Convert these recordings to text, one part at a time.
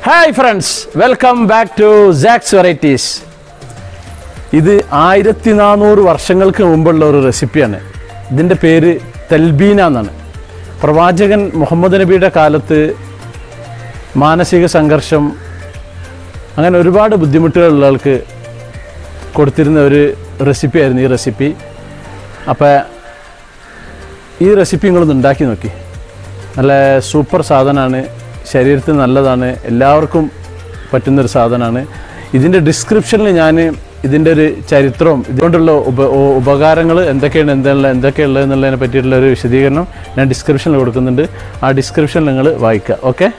hi friends welcome back to sax varieties ഇത് ആയിരത്തി നാനൂറ് വർഷങ്ങൾക്ക് മുമ്പുള്ള ഒരു റെസിപ്പിയാണ് ഇതിൻ്റെ പേര് തെൽബീന എന്നാണ് പ്രവാചകൻ മുഹമ്മദ് നബിയുടെ കാലത്ത് മാനസിക സംഘർഷം അങ്ങനെ ഒരുപാട് ബുദ്ധിമുട്ടുകളുള്ള ആൾക്ക് കൊടുത്തിരുന്ന ഒരു റെസിപ്പി ആയിരുന്നു ഈ റെസിപ്പി അപ്പോൾ ഈ റെസിപ്പി നിങ്ങളൊന്ന് ഉണ്ടാക്കി നോക്കി നല്ല സൂപ്പർ സാധനമാണ് ശരീരത്തിന് നല്ലതാണ് എല്ലാവർക്കും പറ്റുന്നൊരു സാധനമാണ് ഇതിൻ്റെ ഡിസ്ക്രിപ്ഷനിൽ ഞാൻ ഇതിൻ്റെ ഒരു ചരിത്രവും ഇതുകൊണ്ടുള്ള ഉപ ഉ- ഉപകാരങ്ങൾ എന്തൊക്കെയാണ് എന്താണ് എന്തൊക്കെയുള്ളത് എന്നുള്ളതിനെ പറ്റിയിട്ടുള്ള ഒരു വിശദീകരണം ഞാൻ ഡിസ്ക്രിപ്ഷനിൽ കൊടുക്കുന്നുണ്ട് ആ ഡിസ്ക്രിപ്ഷൻ നിങ്ങൾ വായിക്കുക ഓക്കെ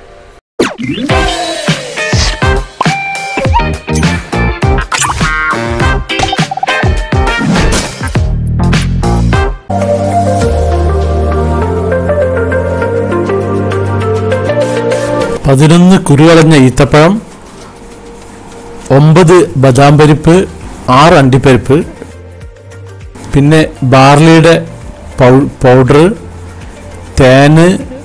പതിനൊന്ന് കുരുകളഞ്ഞ ഈത്തപ്പഴം ഒമ്പത് ബദാം പരിപ്പ് ആറ് അണ്ടിപ്പരിപ്പ് പിന്നെ ബാർലിയുടെ പൗഡർ തേന്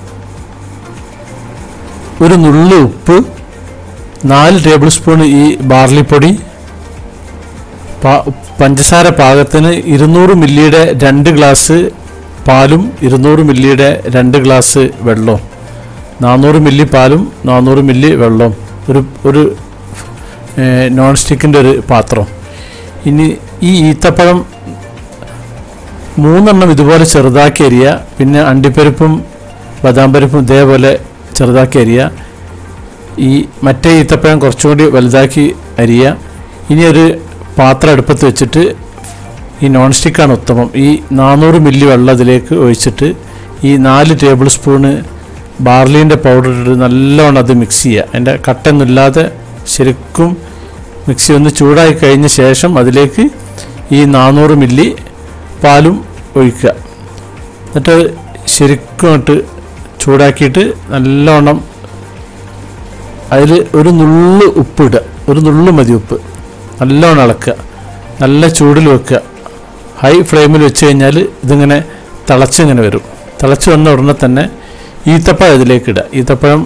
ഒരു നുള്ളു ഉപ്പ് നാല് ടേബിൾ സ്പൂൺ ഈ ബാർലിപ്പൊടി പാ- പഞ്ചസാര പാകത്തിന് ഇരുന്നൂറ് മില്ലിയുടെ രണ്ട് ഗ്ലാസ് പാലും ഇരുന്നൂറ് മില്ലിയുടെ രണ്ട് ഗ്ലാസ് വെള്ളവും നാനൂറ് മില്ലി പാലും നാനൂറ് മില്ലി വെള്ളവും ഒരു ഒരു ഏഹ്, നോൺ സ്റ്റിക്കിൻ്റെ ഒരു പാത്രം ഇനി ഈ ഈത്തപ്പഴം മൂന്നെണ്ണം ഇതുപോലെ ചെറുതാക്കി അരിയുക പിന്നെ അണ്ടിപ്പരിപ്പും ബദാം പരിപ്പും ഇതേപോലെ ചെറുതാക്കി അരിയുക ഈ മറ്റേ ഈത്തപ്പഴം കുറച്ചും കൂടി വലുതാക്കി അരിയുക ഇനി ഒരു പാത്രം അടുപ്പത്ത് വെച്ചിട്ട് ഈ നോൺ സ്റ്റിക്കാണ് ഉത്തമം ഈ നാനൂറ് മില്ലി വെള്ളം അതിലേക്ക് ഒഴിച്ചിട്ട് ഈ നാല് ടേബിൾ സ്പൂണ് ബാർലീൻ്റെ പൗഡർ ഇട്ട് നല്ലോണം അത് മിക്സ് ചെയ്യുക അതിൻ്റെ കട്ടൊന്നുമില്ലാതെ ശരിക്കും മിക്സി ഒന്ന് ചൂടായി കഴിഞ്ഞ ശേഷം അതിലേക്ക് ഈ നാനൂറ് മില്ലി പാലും ഒഴിക്കുക എന്നിട്ട് ശരിക്കും ഇട്ട് ചൂടാക്കിയിട്ട് നല്ലോണം അതിൽ ഒരു നുള്ളു ഉപ്പ് ഇടുക ഒരു നുള്ളു മതി ഉപ്പ് നല്ലോണം ഇളക്കുക നല്ല ചൂടിൽ വെക്കുക ഹൈ ഫ്ലെയിമിൽ വെച്ച് കഴിഞ്ഞാൽ ഇതിങ്ങനെ തിളച്ചിങ്ങനെ വരും തിളച്ച് വന്ന ഉടനെ തന്നെ ഈത്തപ്പഴം ഇതിലേക്ക് ഇടുക ഈത്തപ്പഴം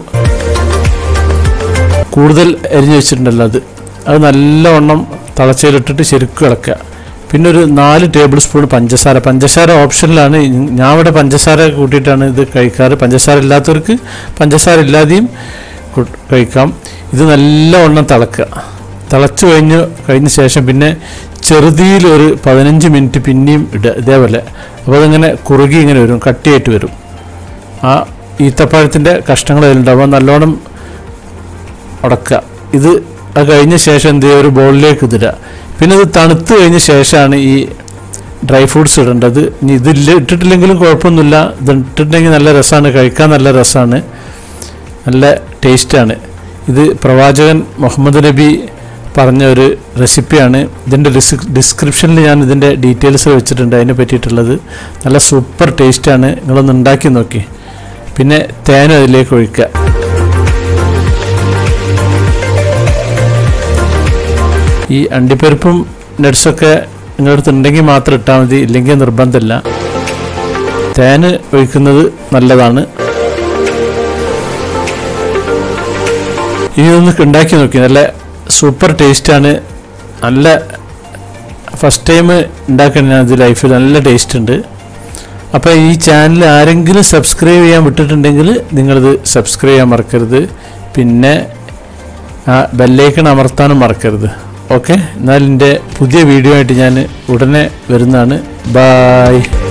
കൂടുതൽ എരിഞ്ഞു വെച്ചിട്ടുണ്ടല്ലോ അത് അത് നല്ലവണ്ണം തിളച്ചയിലിട്ടിട്ട് ശരിക്കും ഇളക്കുക പിന്നെ ഒരു നാല് ടേബിൾ സ്പൂൺ പഞ്ചസാര പഞ്ചസാര ഓപ്ഷനിലാണ് ഞാൻ ഇവിടെ പഞ്ചസാര കൂട്ടിയിട്ടാണ് ഇത് കഴിക്കാറ് പഞ്ചസാര ഇല്ലാത്തവർക്ക് പഞ്ചസാര ഇല്ലാതെയും കു- കഴിക്കാം ഇത് നല്ലവണ്ണം തിളക്കുക തിളച്ച് കഴിഞ്ഞ് കഴിഞ്ഞ ശേഷം പിന്നെ ചെറുതിയിൽ ഒരു പതിനഞ്ച് മിനിറ്റ് പിന്നെയും ഇടുക ഇതേപോലെ അപ്പോൾ അതിങ്ങനെ കുറുകി ഇങ്ങനെ വരും കട്ടിയായിട്ട് വരും ആ ഈത്തപ്പഴത്തിൻ്റെ കഷ്ണങ്ങൾ അതിലുണ്ടാവും അത് നല്ലോണം ഉടക്കുക ഇത് അത് കഴിഞ്ഞ ശേഷം എന്ത് ചെയ്യുക ഒരു ബോളിലേക്ക് ഇതിടുക പിന്നെ ഇത് തണുത്ത് കഴിഞ്ഞ ശേഷമാണ് ഈ ഡ്രൈ ഫ്രൂട്ട്സ് ഇടേണ്ടത് ഇനി ഇതില്ല ഇട്ടിട്ടില്ലെങ്കിലും കുഴപ്പമൊന്നുമില്ല ഇത് ഇട്ടിട്ടുണ്ടെങ്കിൽ നല്ല രസമാണ് കഴിക്കാൻ നല്ല രസമാണ് നല്ല ടേസ്റ്റാണ് ഇത് പ്രവാചകൻ മുഹമ്മദ് നബി പറഞ്ഞ ഒരു റെസിപ്പിയാണ് ഇതിൻ്റെ ഡിസ് ഡിസ്ക്രിപ്ഷനിൽ ഞാൻ ഇതിൻ്റെ ഡീറ്റെയിൽസ് വെച്ചിട്ടുണ്ട് അതിനെ പറ്റിയിട്ടുള്ളത് നല്ല സൂപ്പർ ടേസ്റ്റാണ് നിങ്ങളൊന്ന് ഉണ്ടാക്കി നോക്കി പിന്നെ തേൻ അതിലേക്ക് ഒഴിക്കുക ഈ അണ്ടിപ്പരിപ്പും നട്ട്സൊക്കെ നിങ്ങളുടെ അടുത്ത് ഉണ്ടെങ്കിൽ മാത്രം ഇട്ടാൽ മതി ഇല്ലെങ്കിൽ നിർബന്ധമില്ല തേന് ഒഴിക്കുന്നത് നല്ലതാണ് ഇനി ഒന്ന് ഉണ്ടാക്കി നോക്കി നല്ല സൂപ്പർ ടേസ്റ്റാണ് നല്ല ഫസ്റ്റ് ടൈം ഉണ്ടാക്കണം ഞാൻ ഇത് ലൈഫിൽ നല്ല ടേസ്റ്റ് ഉണ്ട് അപ്പോൾ ഈ ചാനൽ ആരെങ്കിലും സബ്സ്ക്രൈബ് ചെയ്യാൻ വിട്ടിട്ടുണ്ടെങ്കിൽ നിങ്ങളിത് സബ്സ്ക്രൈബ് ചെയ്യാൻ മറക്കരുത് പിന്നെ ആ ബെല്ലൈക്കൺ അമർത്താനും മറക്കരുത് ഓക്കെ എന്നാൽ എൻ്റെ പുതിയ വീഡിയോ ആയിട്ട് ഞാൻ ഉടനെ വരുന്നതാണ് ബായ്